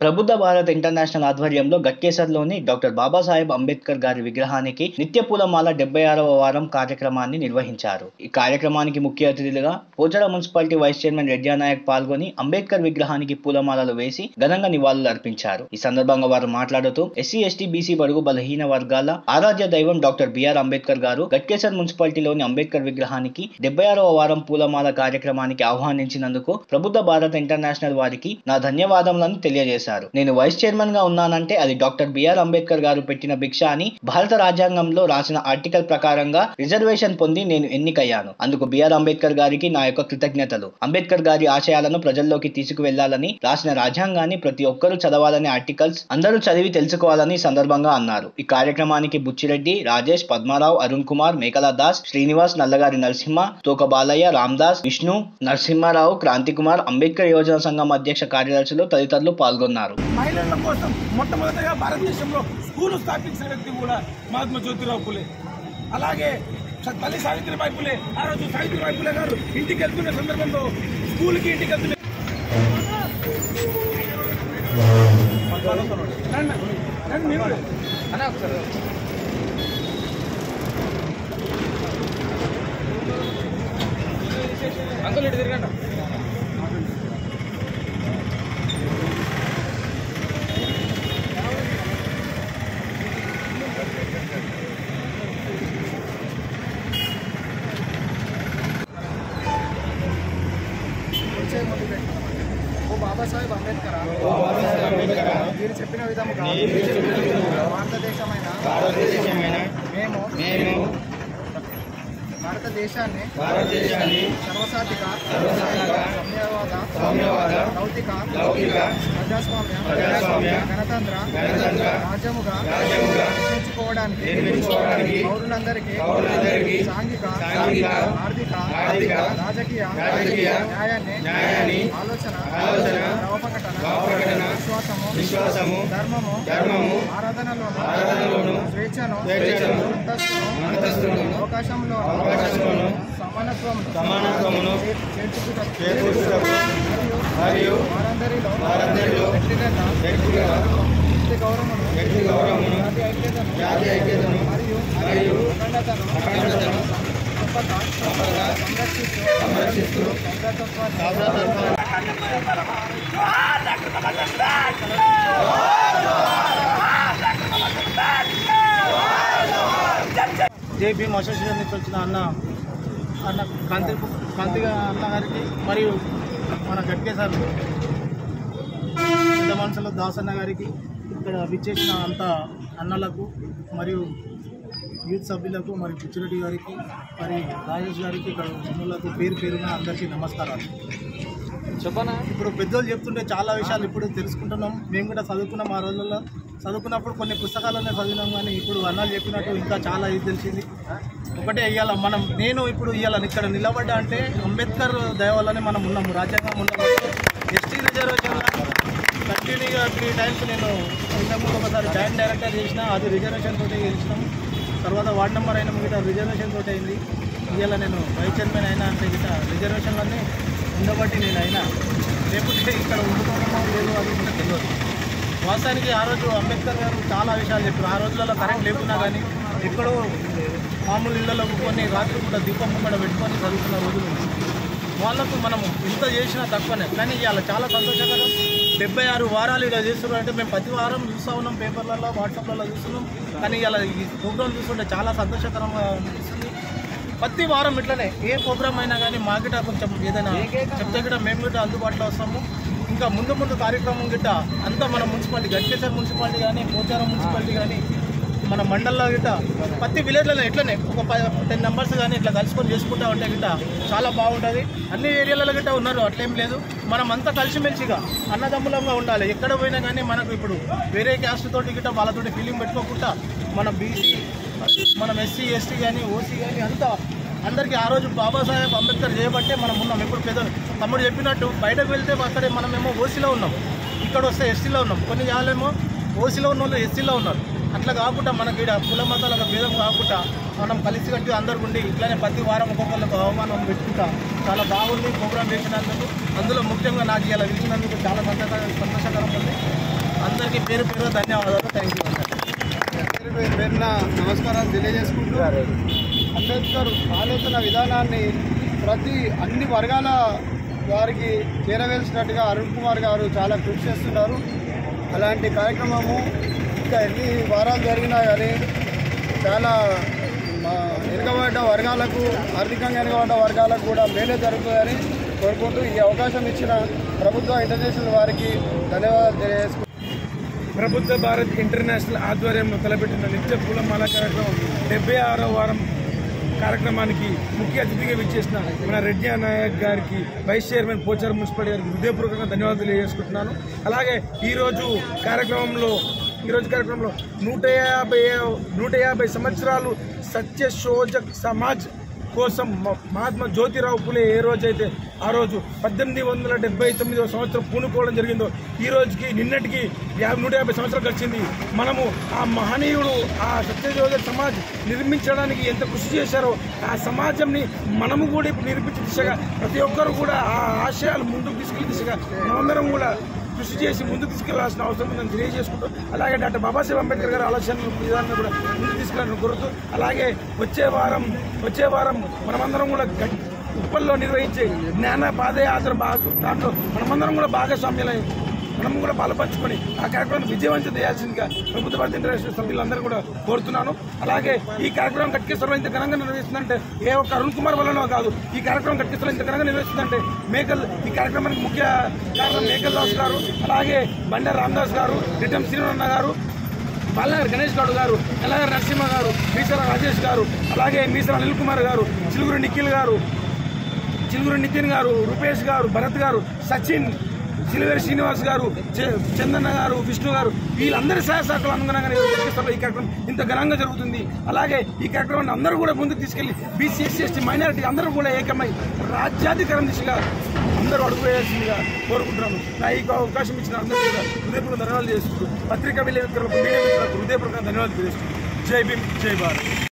ప్రబుద్ధ Bharat international ఆధ్వర్యంలో గట్కేసర్లోని doctor Babasaheb Ambedkar గారి విగ్రహానికి నిత్య పూలమాల డెబ్బై ఆరవ వారం కార్యక్రమాన్ని నిర్వహించారు ఈ కార్యక్రమానికి ముఖ్య అతిథులుగా Pochada municipality vice chairman Reddyanayak పాల్గొని అంబేద్కర్ విగ్రహానికి పూలమాలలు వేసి ఘనంగా నివాళులు అర్పించారు ఈ సందర్భంగా వారు మాట్లాడుతూ ఎస్సీ ఎస్టీ బీసీ బడుగు బలహీన వర్గాల ఆరాధ్య దైవం డాక్టర్ బిఆర్ అంబేద్కర్ గారు గట్కేసర్ మున్సిపాలిటీలోని అంబేద్కర్ విగ్రహానికి డెబ్బై ఆరవ వారం పూలమాల కార్యక్రమానికి ఆహ్వానించినందుకు ప్రబుద్ధ భారత్ ఇంటర్నేషనల్ వారికి నా ధన్యవాదములను తెలియజేశారు నేను వైస్ చైర్మన్ గా ఉన్నానంటే అది డాక్టర్ బిఆర్ అంబేద్కర్ గారు పెట్టిన భిక్ష అని భారత రాజ్యాంగంలో రాసిన ఆర్టికల్ ప్రకారంగా రిజర్వేషన్ పొంది నేను ఎన్నికయ్యాను అందుకు బిఆర్ అంబేద్కర్ గారికి నా యొక్క కృతజ్ఞతలు అంబేద్కర్ గారి ఆశయాలను ప్రజల్లోకి తీసుకువెళ్లాలని రాసిన రాజ్యాంగాన్ని ప్రతి ఒక్కరూ చదవాలని ఆర్టికల్స్ అందరూ చదివి తెలుసుకోవాలని ఈ సందర్భంగా అన్నారు ఈ కార్యక్రమానికి బుచ్చిరెడ్డి రాజేష్ పద్మారావు అరుణ్ కుమార్ మేకలా దాస్ శ్రీనివాస్ నల్లగారి నరసింహ తోక బాలయ్య రామ్దాస్ విష్ణు నరసింహారావు క్రాంతి కుమార్ అంబేద్కర్ యోజన సంఘం అధ్యక్ష కార్యదర్శులు తదితరులు పాల్గొన్నారు మహిళల కోసం మొట్టమొదటిగా భారతదేశంలో స్కూలు స్థాపించిన వ్యక్తి కూడా మహాత్మా జ్యోతిరావు పులే అలాగే స- తల్లి సావిత్రిబాయి పులే ఆ రోజు సావిత్రిబాయి పులే గారు ఇంటికి వెళ్తున్న సందర్భంలో స్కూల్కి ఇంటికి వెళ్తున్న రండి, రండి మీరు కూడా. ఓ బాబాసాహెబ్ అంబేద్కర్ మీరు చెప్పిన విధముగా భారతదేశమైన మేము భారతదేశాన్ని సర్వసాధిక సామ్యవాద లౌకిక ప్రజాస్వామ్య గణతంత్ర రాజ్యముగా నిర్మించుకోవడానికి పౌరులందరికీ సాంఘిక ఆర్థిక రాజకీయ న్యాయాన్ని ఆలోచన ప్రవపకటన విశ్వాసము ధర్మము ఆరాధనలోను స్వేచ్ఛను అంతస్తును అవకాశంలో సమానత్వమును చేర్చుటకు మరియు వారందరిలో వ్యక్తిగత వ్యక్తి గౌరవమును జాతి ఐక్యతను మరియు అఖండతను తప్పక సంరక్షిస్తూ సౌభ్రతత్వాన్ని జై భీమ్ అసోసియేషన్ నుంచి వచ్చిన అన్న అన్న కాంతి కాంతిగా అన్న గారికి మరియు మన గట్కేసార్ పెద్ద మనుషులు దాసన్న గారికి ఇక్కడ విచ్చేసిన అంత అన్నలకు మరియు యూత్ సభ్యులకు మరియు పిచ్చిరెడ్డి గారికి మరి రాజేష్ గారికి ఇక్కడ ఉన్నలకు పేరు పేరున అందరికీ నమస్కారాలు చెప్పనా ఇప్పుడు పెద్దోళ్ళు చెప్తుంటే చాలా విషయాలు ఇప్పుడు తెలుసుకుంటున్నాం మేము కూడా చదువుకున్నాం ఆ రోజుల్లో చదువుకున్నప్పుడు కొన్ని పుస్తకాలనే చదివినాం కానీ ఇప్పుడు అన్నాలు చెప్పినట్టు ఇంకా చాలా ఇది తెలిసింది ఒకటే ఇవాళ మనం నేను ఇప్పుడు ఇవాళ ఇక్కడ నిలబడ్డా అంటే అంబేద్కర్ దయ వల్లనే మనం ఉన్నాము రాజ్యాంగం ఉన్నాము ఎస్టీ రిజర్వేషన్ కంటిన్యూగా త్రీ టైమ్స్ నేను ఇంతకుముందు ఒకసారి జాయింట్ డైరెక్టర్ చేసిన అది రిజర్వేషన్ తోటి గెలిచినాం తర్వాత వార్డ్ నెంబర్ అయిన మిగతా రిజర్వేషన్ తోటి అయింది ఇవాళ నేను వైస్ చైర్మన్ అయినా అంటే గిట్ట రిజర్వేషన్లన్నీ ఉండబట్టి నేను అయినా లేకపోతే ఇక్కడ ఉండుకోవడమో లేదు అది కూడా తెలియదు వాస్తవానికి ఆ రోజు అంబేద్కర్ గారు చాలా విషయాలు చెప్పారు ఆ రోజులలో కరెంట్ లేకున్నా కానీ ఎక్కడో మామూలు ఇళ్లలో కొన్ని రాత్రి కూడా దీపం ముంగడ పెట్టుకొని చదువుకున్న రోజులు ఉన్నాయి. వాళ్ళకు మనం ఇంత చేసినా తక్కువనే కానీ ఇవాళ చాలా సంతోషకరం డెబ్బై ఆరు వారాలు ఇలా చేస్తున్నారు అంటే మేము ప్రతి వారం చూస్తూ ఉన్నాం పేపర్లలో వాట్సాప్లలో చూస్తున్నాం కానీ ఇలా ఈ ప్రోగ్రామ్ చూస్తుంటే చాలా సంతోషకరంగా అనిపిస్తుంది ప్రతి వారం ఇట్లనే ఏ ప్రోగ్రామ్ అయినా కానీ మా గిట్ట కొంచెం ఏదైనా చెప్తే గిట్ట మేము గిట్ట అందుబాటులో వస్తాము ఇంకా ముందు ముందు కార్యక్రమం గిట్ట అంతా మన మున్సిపాలిటీ గట్కేశ్వర్ మున్సిపాలిటీ కానీ పోచారం మున్సిపాలిటీ కానీ మన మండల్లో గిట్ట ప్రతి విలేజ్లో ఇట్లనే ఒక టెన్ మెంబర్స్ కానీ ఇట్లా కలుసుకొని చేసుకుంటా ఉంటే గిట్ట చాలా బాగుంటుంది అన్ని ఏరియాలలో గిట్ట ఉన్నారు అట్లేం లేదు మనం అంతా కలిసిమెలిసిగా అన్నదమ్ములంగా ఉండాలి ఎక్కడ పోయినా కానీ మనకు ఇప్పుడు వేరే క్యాస్ట్ తోటి గిట్ట వాళ్ళతోటి ఫీలింగ్ పెట్టుకోకుండా మన బీసీ మనం ఎస్సీ ఎస్టీ కానీ ఓసీ కానీ అంతా అందరికీ ఆ రోజు బాబాసాహెబ్ అంబేద్కర్ చేయబట్టే మనం ఉన్నాం ఇప్పుడు పెద్ద తమ్ముడు చెప్పినట్టు బయటకు వెళ్తే అక్కడే మనమేమో ఓసీలో ఉన్నాం ఇక్కడ వస్తే ఎస్టీలో ఉన్నాం కొన్ని జాలేమో ఓసీలో ఉన్న వాళ్ళు ఎస్సీలో ఉన్నారు అట్లా కాకుండా మనకి ఈడ కుల మతాలకు భేదం కాకుండా మనం కలిసి కట్టి అందరు ఉండి ఇట్లానే ప్రతి వారం ఒక్కొక్కరికి అవమానం పెట్టుకుంటా చాలా బాగుంది ప్రోగ్రామ్ చేసినందుకు అందులో ముఖ్యంగా నాకు ఇలా పిలిచినందుకు చాలా సంతోష సంతోషకరంగా ఉంది అందరికీ పేరు పేరు ధన్యవాదాలు థ్యాంక్ యూ పేరు పేరు పేరున నమస్కారాలు తెలియజేసుకుంటూ అంబేద్కర్ ఆలోచన విధానాన్ని ప్రతి అన్ని వర్గాల వారికి చేరవేసినట్టుగా అరుణ్ కుమార్ గారు చాలా కృషి చేస్తున్నారు అలాంటి కార్యక్రమము ఇంకా ఎన్ని వారాలు జరిగినా కానీ చాలా మా వెనుకబడ్డ వర్గాలకు ఆర్థికంగా వెనుకబడ్డ వర్గాలకు కూడా మేలే జరుగుతుందని కోరుకుంటూ ఈ అవకాశం ఇచ్చిన ప్రభుత్వ ఇంటర్నేషనల్ వారికి ధన్యవాదాలు తెలియజేసుకుంటున్నాను ప్రభుత్వ భారత్ ఇంటర్నేషనల్ ఆధ్వర్యంలో తలపెట్టిన నిత్య పూలమాల కార్యక్రమం డెబ్బై ఆరో వారం కార్యక్రమానికి ముఖ్య అతిథిగా విచ్చేసిన మన రెడ్డి నాయక్ గారికి వైస్ చైర్మన్ పోచారం మున్సిపాలిటీ గారికి హృదయపూర్వకంగా ధన్యవాదాలు తెలియజేసుకుంటున్నాను అలాగే ఈరోజు కార్యక్రమంలో ఈరోజు కార్యక్రమంలో నూట యాభై నూట యాభై సంవత్సరాలు సత్యశోజక్ సమాజ్ కోసం మ- మహాత్మా జ్యోతిరావు పులే ఏ రోజైతే ఆ రోజు పద్దెనిమిది వందల డెబ్బై తొమ్మిదవ సంవత్సరం పూనుకోవడం జరిగిందో ఈ రోజుకి నిన్నటికి యాభై నూట యాభై సంవత్సరాలు గడిచింది మనము ఆ మహనీయుడు ఆ సత్యశోధ సమాజ్ నిర్మించడానికి ఎంత కృషి చేశారో ఆ సమాజంని మనము కూడా ఇప్పుడు నిర్మించే దిశగా ప్రతి ఒక్కరు కూడా ఆ ఆశయాలు ముందుకు తీసుకెళ్లే దిశగా మనమందరం కూడా కృషి చేసి ముందుకు తీసుకెళ్లాల్సిన అవసరం ఉందని తెలియజేసుకుంటూ అలాగే డాక్టర్ బాబాసాహెబ్ అంబేద్కర్ గారి ఆలోచనలు విధానాన్ని కూడా ముందుకు తీసుకెళ్ళాలని కోరుతూ అలాగే వచ్చే వారం వచ్చే వారం మనమందరం కూడా గట్- ఉప్పల్లో నిర్వహించే జ్ఞాన పాదయాత్ర బాగా దాంట్లో మనమందరం కూడా భాగస్వామ్యులై మనం కూడా పాల్పంచుకొని ఆ కార్యక్రమాన్ని విజయవంతం చేయాల్సిందిగా ప్రభుత్వ భారత ఇంటర్నేషనల్ సభ్యులందరూ కూడా కోరుతున్నాను అలాగే ఈ కార్యక్రమం కట్కేశ్వరం ఇంత ఘనంగా నిర్వహిస్తుందంటే ఏ ఒక్క అరుణ్ కుమార్ వల్లనో కాదు ఈ కార్యక్రమం కట్కేశ్వరం ఇంత ఘనంగా నిర్వహిస్తుందంటే మేకల్ ఈ కార్యక్రమానికి ముఖ్య కారణం మేకల్ దాస్ గారు అలాగే బండారు రామదాస్ గారు రిటం శ్రీనన్న గారు బాలనగర్ గణేష్ గౌడ్ గారు ఎల్లగారు నరసింహ గారు మీసర రాజేష్ గారు అలాగే మీసర అనిల్ కుమార్ గారు చిలుగురు నిఖిల్ గారు చిలుగురు నితిన్ గారు రూపేష్ గారు భరత్ గారు సచిన్ సిలివేరి శ్రీనివాస్ గారు చ- చందన్న గారు విష్ణు గారు వీళ్ళందరి సహసాకులు అనుగుణంగా నిర్వహిస్తారు ఈ కార్యక్రమం ఇంత ఘనంగా జరుగుతుంది అలాగే ఈ కార్యక్రమాన్ని అందరూ కూడా ముందుకు తీసుకెళ్లి బీసీ ఎస్సీ ఎస్టీ మైనారిటీ అందరూ కూడా ఏకమై రాజ్యాధికారం దిశగా అందరూ అడుగు వేయాల్సిందిగా కోరుకుంటున్నాను నా ఈ అవకాశం ఇచ్చిన అందరూ కూడా హృదయపూర్వక ధన్యవాదాలు చేసుకుంటూ పత్రికా విలేకరులకు మీడియా మిత్రులకు హృదయపూర్వక ధన్యవాదాలు తెలియజేస్తున్నాను జై భీమ్ జై భారత్